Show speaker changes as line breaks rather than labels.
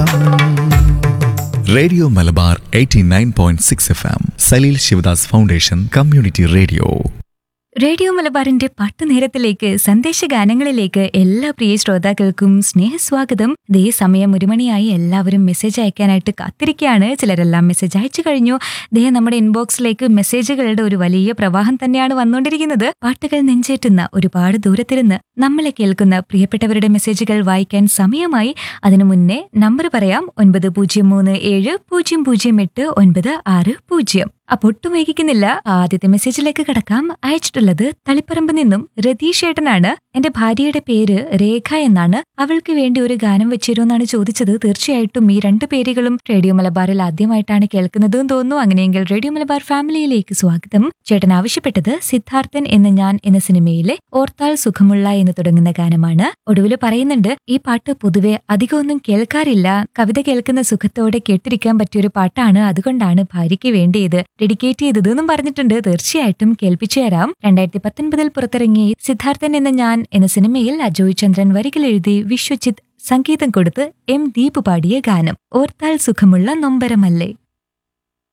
radio Malabar 89.6 F M Saleel Shivadas foundation community radio
radio മലബാറിന്റെ പാട്ടുനേരത്തിലേക്ക് സന്ദേശഗാനങ്ങളിലേക്ക് എല്ലാ പ്രിയ ശ്രോതാക്കൾക്കും സ്നേഹസ്വാഗതം ദേ സമയം ഒരു മണിയായി എല്ലാവരും മെസ്സേജ് അയക്കാനായിട്ട് കാത്തിരിക്കുകയാണ് ചിലരെല്ലാം മെസ്സേജ് അയച്ചു കഴിഞ്ഞു ദേ നമ്മുടെ ഇൻബോക്സിലേക്ക് മെസ്സേജുകളുടെ ഒരു വലിയ പ്രവാഹം തന്നെയാണ് വന്നുകൊണ്ടിരിക്കുന്നത് പാട്ടുകൾ നെഞ്ചേറ്റുന്ന ഒരുപാട് ദൂരത്തിരുന്ന് നമ്മളെ കേൾക്കുന്ന പ്രിയപ്പെട്ടവരുടെ മെസ്സേജുകൾ വായിക്കാൻ സമയമായി അതിനു മുന്നേ നമ്പർ പറയാം ഒൻപത് പൂജ്യം മൂന്ന് ഏഴ് പൂജ്യം പൂജ്യം എട്ട് ഒൻപത് ആറ് പൂജ്യം അപ്പൊ ഒട്ടും വൈകിക്കുന്നില്ല ആദ്യത്തെ മെസ്സേജിലേക്ക് കടക്കാം അയച്ചിട്ടുള്ളത് തളിപ്പറമ്പ് നിന്നും രതീഷ് ഏട്ടനാണ് എന്റെ ഭാര്യയുടെ പേര് രേഖ എന്നാണ് അവൾക്ക് വേണ്ടി ഒരു ഗാനം വെച്ചിരുന്നാണ് ചോദിച്ചത് തീർച്ചയായിട്ടും ഈ രണ്ട് പേരുകളും റേഡിയോ മലബാറിൽ ആദ്യമായിട്ടാണ് കേൾക്കുന്നതെന്ന് തോന്നുന്നു അങ്ങനെയെങ്കിൽ റേഡിയോ മലബാർ ഫാമിലിയിലേക്ക് സ്വാഗതം ചേട്ടൻ ആവശ്യപ്പെട്ടത് സിദ്ധാർത്ഥൻ എന്ന ഞാൻ എന്ന സിനിമയിലെ ഓർത്താൽ സുഖമുള്ള എന്ന് തുടങ്ങുന്ന ഗാനമാണ് ഒടുവിൽ പറയുന്നുണ്ട് ഈ പാട്ട് പൊതുവെ അധികമൊന്നും കേൾക്കാറില്ല കവിത കേൾക്കുന്ന സുഖത്തോടെ കേട്ടിരിക്കാൻ പറ്റിയൊരു പാട്ടാണ് അതുകൊണ്ടാണ് ഭാര്യയ്ക്ക് വേണ്ടിയത് ഡെഡിക്കേറ്റ് ചെയ്തത് എന്നും പറഞ്ഞിട്ടുണ്ട് തീർച്ചയായിട്ടും കേൾപ്പിച്ചു തരാം രണ്ടായിരത്തി പത്തൊൻപതിൽ പുറത്തിറങ്ങിയ സിദ്ധാർത്ഥൻ എന്ന ഞാൻ എന്ന സിനിമയിൽ അജോയ് ചന്ദ്രൻ വരികൾ എഴുതി വിശ്വജിത്ത് സംഗീതം കൊടുത്ത് എം ദീപ് പാടിയ ഗാനം ഓർത്താൽ സുഖമുള്ള നൊമ്പരമല്ലേ